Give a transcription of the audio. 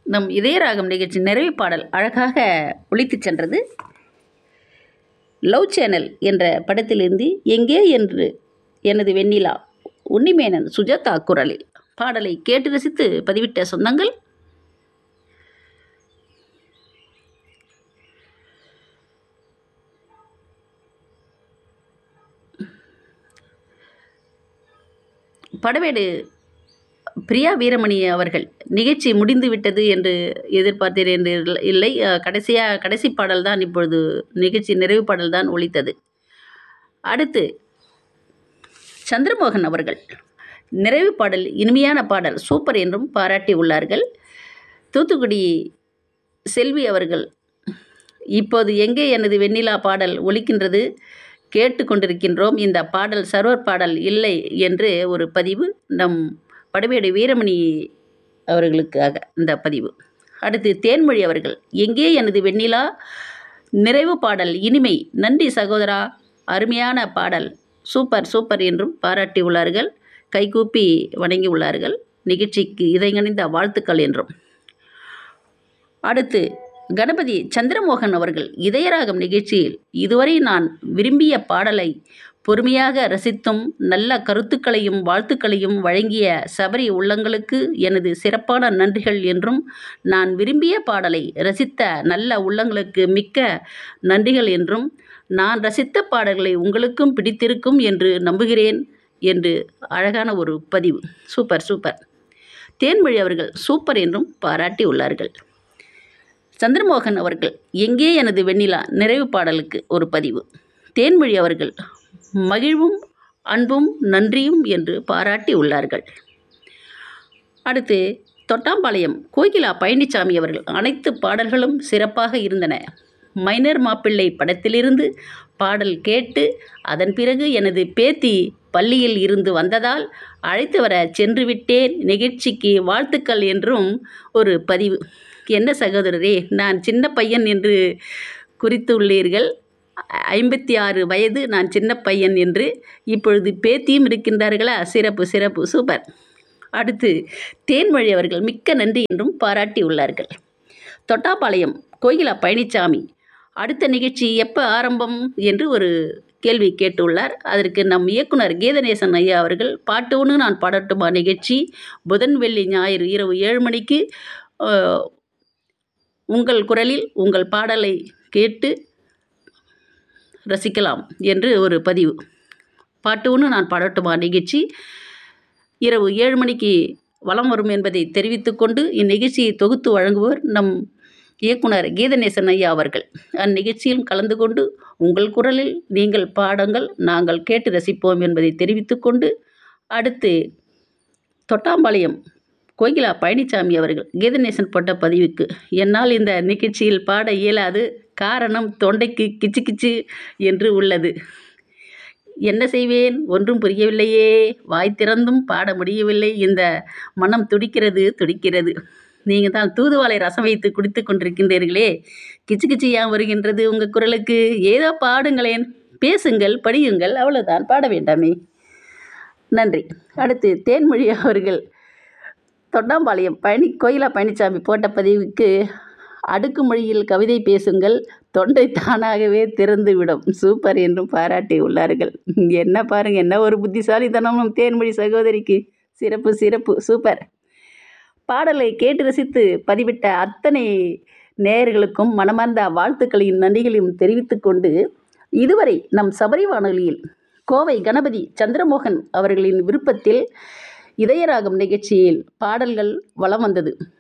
நம் இதயராகம் நிகழ்ச்சி நிறைவு பாடல் அழகாக ஒலித்துச் சென்றது லவ் சேனல் என்ற படத்திலிருந்து எங்கே என்று எனது வெண்ணிலா உன்னிமேனன் சுஜாதா குரலில் பாடலை கேட்டு ரசித்து பதிவிட்ட சொந்தங்கள் படவேடு பிரியா வீரமணி அவர்கள் நிகழ்ச்சி முடிந்து விட்டது என்று எதிர்பார்த்தேன் என்று இல்ல- இல்லை அஹ், கடைசியாக கடைசி பாடல் தான் இப்பொழுது நிகழ்ச்சி நிறைவு பாடல் தான் ஒலித்தது அடுத்து சந்திரமோகன் அவர்கள் நிறைவு பாடல் இனிமையான பாடல் சூப்பர் என்றும் பாராட்டி உள்ளார்கள் தூத்துக்குடி செல்வி அவர்கள் இப்போது எங்கே எனது வெண்ணிலா பாடல் ஒலிக்கின்றது கேட்டு கொண்டிருக்கின்றோம் இந்த பாடல் சர்வர் பாடல் இல்லை என்று ஒரு பதிவு நம் படவேடு வீரமணி அவர்களுக்காக இந்த பதிவு அடுத்து தேன்மொழி அவர்கள் எங்கே எனது வெண்ணிலா நிறைவு பாடல் இனிமை நன்றி சகோதரா அருமையான பாடல் சூப்பர் சூப்பர் என்றும் பாராட்டி உள்ளார்கள் கைகூப்பி வணங்கி உள்ளார்கள் நிகழ்ச்சிக்கு இதயங்கணிந்த வாழ்த்துக்கள் என்றும் அடுத்து கணபதி சந்திரமோகன் அவர்கள் இதயராகம் நிகழ்ச்சியில் இதுவரை நான் விரும்பிய பாடலை பொறுமையாக ரசித்தும் நல்ல கருத்துக்களையும் வாழ்த்துக்களையும் வழங்கிய சபரி உள்ளங்களுக்கு எனது சிறப்பான நன்றிகள் என்றும் நான் விரும்பிய பாடலை ரசித்த நல்ல உள்ளங்களுக்கு மிக்க நன்றிகள் என்றும் நான் ரசித்த பாடல்களை உங்களுக்கும் பிடித்திருக்கும் என்று நம்புகிறேன் என்று அழகான ஒரு பதிவு சூப்பர் சூப்பர் தேன்மொழி அவர்கள் சூப்பர் என்றும் பாராட்டி உள்ளார்கள் சந்திரமோகன் அவர்கள் எங்கே எனது வெண்ணிலா நிறைவு பாடலுக்கு ஒரு பதிவு தேன்மொழி அவர்கள் மகிழ்வும் அன்பும் நன்றியும் என்று பாராட்டி உள்ளார்கள் அடுத்து தொட்டாம்பாளையம் கோகிலா பழனிசாமி அவர்கள் அனைத்து பாடல்களும் சிறப்பாக இருந்தன மைனர் மாப்பிள்ளை படத்திலிருந்து பாடல் கேட்டு அதன் பிறகு எனது பேத்தி பள்ளியில் இருந்து வந்ததால் அழைத்து வர சென்று விட்டேன் நிகழ்ச்சிக்கு வாழ்த்துக்கள் என்றும் ஒரு பதிவு என்ன சகோதரரே நான் சின்ன பையன் என்று குறித்துள்ளீர்கள் ஐம்பத்தி ஆறு வயது நான் சின்ன பையன் என்று இப்பொழுது பேத்தியும் இருக்கின்றார்களா சிறப்பு சிறப்பு சூப்பர் அடுத்து தேன்மொழி அவர்கள் மிக்க நன்றி என்றும் பாராட்டி உள்ளார்கள் தொட்டாப்பாளையம் கோகிலா பழனிசாமி அடுத்த நிகழ்ச்சி எப்போ ஆரம்பம் என்று ஒரு கேள்வி கேட்டுள்ளார் அதற்கு நம் இயக்குனர் கீதநேசன் ஐயா அவர்கள் பாட்டு ஒன்று நான் பாடட்டுமா நிகழ்ச்சி புதன் வெள்ளி ஞாயிறு இரவு ஏழு மணிக்கு அஹ், உங்கள் குரலில் உங்கள் பாடலை கேட்டு ரசிக்கலாம் என்று ஒரு பதிவு பாட்டு ஒன்று நான் பாடட்டுமா நிகழ்ச்சி இரவு ஏழு மணிக்கு வலம் வரும் என்பதை தெரிவித்துக்கொண்டு இந்நிகழ்ச்சியை தொகுத்து வழங்குவோர் நம் இயக்குனர் கீதநேசன் ஐயா அவர்கள் அந்நிகழ்ச்சியில் கலந்து கொண்டு உங்கள் குரலில் நீங்கள் பாடங்கள் நாங்கள் கேட்டு ரசிப்போம் என்பதை தெரிவித்துக்கொண்டு அடுத்து தொட்டாம்பாளையம் கோகிலா பழனிசாமி அவர்கள் கீதநேசன் போட்ட பதிவுக்கு என்னால் இந்த நிகழ்ச்சியில் பாட இயலாது காரணம் தொண்டைக்கு கிச்சு கிச்சு என்று உள்ளது என்ன செய்வேன் ஒன்றும் புரியவில்லையே வாய் திறந்தும் பாட முடியவில்லை இந்த மனம் துடிக்கிறது துடிக்கிறது நீங்கள் தான் தூதுவாளை ரசம் வைத்து குடித்து கொண்டிருக்கின்றீர்களே கிச்சு கிச்சு ஏன் வருகின்றது உங்கள் குரலுக்கு ஏதோ பாடுங்களேன் பேசுங்கள் படியுங்கள் அவ்வளோதான் பாட வேண்டாமே நன்றி அடுத்து தேன்மொழி அவர்கள் தொண்டாம்பாளையம் பழனி கோயிலா பழனிசாமி போட்ட பதிவுக்கு அடுக்குமொழியில் கவிதை பேசுங்கள் தொண்டை தானாகவே திறந்துவிடும் சூப்பர் என்றும் பாராட்டி உள்ளார்கள் என்ன பாருங்க என்ன ஒரு புத்திசாலித்தனம் நம் தேன்மொழி சகோதரிக்கு சிறப்பு சிறப்பு சூப்பர் பாடலை கேட்டு ரசித்து பதிவிட்ட அத்தனை நேயர்களுக்கும் மனமார்ந்த வாழ்த்துக்களையும் நன்றிகளையும் தெரிவித்துக்கொண்டு இதுவரை நம் சபரி வானொலியில் கோவை கணபதி சந்திரமோகன் அவர்களின் விருப்பத்தில் இதயராகம் நிகழ்ச்சியில் பாடல்கள் வலம் வந்தது